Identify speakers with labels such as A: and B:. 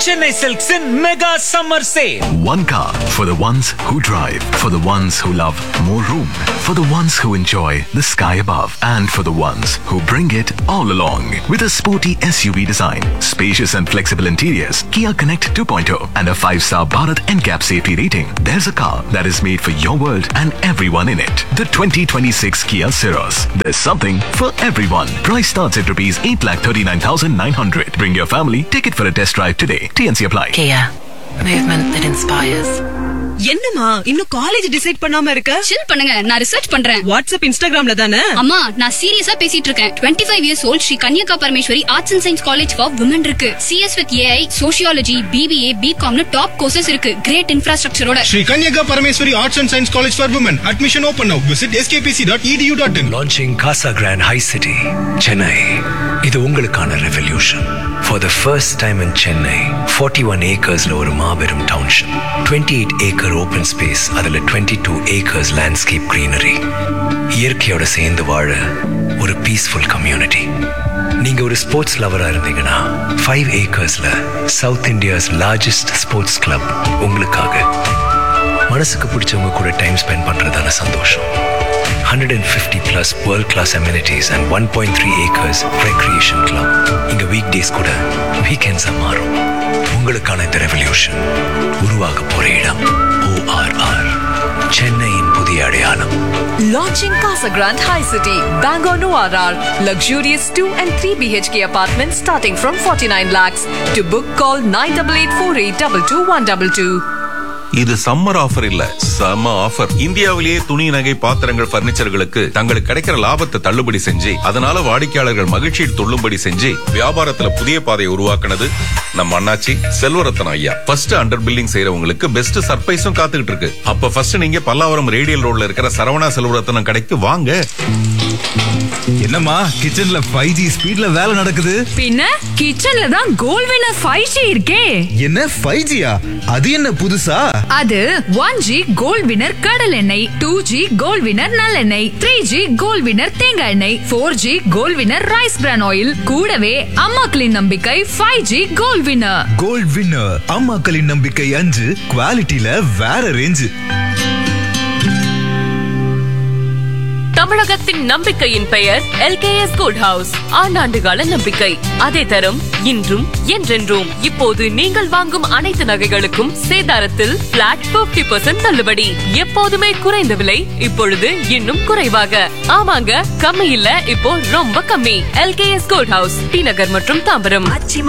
A: Chennai Silks in Mega Summer Sale.
B: One car for the ones who drive, for the ones who love more room, for the ones who enjoy the sky above, and for the ones who bring it all along. With a sporty SUV design, spacious and flexible interiors, Kia Connect 2.0, and a 5-star Bharat NCAP safety rating, there's a car that is made for your world and everyone in it. The 2026 Kia Ceros. There's something for everyone. Price starts at rupees 8,39,900. Bring your family, take it for a test drive today. TNC apply.
C: Kia, movement that inspires.
D: என்னம்மா இன்னும் college decide பண்ணாம இருக்க
E: சில் பண்ணுங்க நான் research பண்றேன்
D: WhatsApp இன்ஸ்டாகிராம்ல தானே
E: அம்மா நான் சீரியஸா பேசிட்டு இருக்கேன் twenty five years old Sri Kanyaka Parameswari arts and science college for women இருக்கு CS with AI sociology BBA பிகாம்னு டாப் கோர்சஸ் இருக்கு கிரேட் இன்ஃப்ராஸ்ட்ரக்சரோட
F: Sri Kanyaka Parameswari Arts and Science College for Women. Admission open now. Visit skpc.edu.in.
G: launching Casa Grand High City, Chennai. இது உங்களுக்கான revolution for the first time in Chennai forty one ஏக்கர்ஸ்ல ஒரு மாபெரும் township twenty eight acre open space அதில் twenty two acres landscape greenery இயற்கையோட சேர்ந்து வாழ ஒரு பீஸ்ஃபுல் கம்யூனிட்டி நீங்க ஒரு ஸ்போர்ட்ஸ் லவரா இருந்தீங்கன்னா ஃபைவ் ஏக்கர்ஸ்ல south India's largest sports club உங்களுக்காக மனசுக்கு பிடிச்சவங்க கூட டைம் ஸ்பெண்ட் பண்றதான சந்தோஷம் 150 plus world class amenities and 1.3 acres recreation club இங்க weekdays கூட weekends ஆ மாறும் உங்களுக்கான இந்த ரெவல்யூஷன் உருவாக போற இடம் ORR சென்னையின் புதிய அடையாளம்
H: Launching Casa Grande High City, Bangor Noir. Luxurious 2 and 3 BHK apartments starting from 49 lakhs. To book, call 9884822122.
I: இது சம்மர் ஆஃபர் இல்ல சம ஆஃபர் இந்தியாவிலேயே துணி நகை பாத்திரங்கள் பர்னிச்சர்களுக்கு தங்களுக்கு கிடைக்கிற லாபத்தை தள்ளுபடி செஞ்சு அதனால வாடிக்கையாளர்கள் மகிழ்ச்சியில் துள்ளும்படி செஞ்சு வியாபாரத்துல புதிய பாதையை உருவாக்குனது நம்ம அண்ணாச்சி செல்வரத்தன ஐயா ஃபர்ஸ்ட் அண்டர் பில்லிங் செய்யறவங்களுக்கு பெஸ்ட் சர்ப்ரைஸும் காத்துக்கிட்டு இருக்கு அப்ப ஃபர்ஸ்ட் நீங்க பல்லாவரம் ரேடியல் ரோட்ல இருக்கிற சரவணா செல்வரத்தனம் கடைக்கு வாங்க
J: என்னம்மா கிச்சன்ல ஃபைவ் ஜி ஸ்பீட்ல வேலை நடக்குது
H: பின்ன கிச்சன்ல தான் கோல் வினர் 5G இருக்கே
J: என்ன ஃபைவ் ஜியா அது என்ன புதுசா
H: அது 1G கோல் வினர் கடல் எண்ணெய் 2G கோல் வினர் நல்லெண்ணெய் 3G கோல் வினர் தேங்காய் எண்ணெய் 4G கோல் வினர் ரைஸ் பிரான் ஆயில் கூடவே அம்மாக்களின் நம்பிக்கை 5G கோல் வினர்
J: கோல்ட் வின்னர் அம்மாக்களின் நம்பிக்கை அஞ்சு குவாலிட்டியில வேற ரேஞ்சு
K: தமிழகத்தின் நம்பிக்கையின் பெயர் எல்கேஎஸ் குட் ஹவுஸ் ஆண்டாண்டுகால நம்பிக்கை அதே தரம் இன்றும் என்றென்றும் இப்போது நீங்கள் வாங்கும் அனைத்து நகைகளுக்கும் சேதாரத்தில் பிளாட் 50% தள்ளுபடி எப்போதுமே குறைந்த விலை இப்பொழுது இன்னும் குறைவாக ஆமாங்க கம்மி இல்ல இப்போ ரொம்ப கம்மி LKS good house T Nagar மற்றும் தாம்பரம்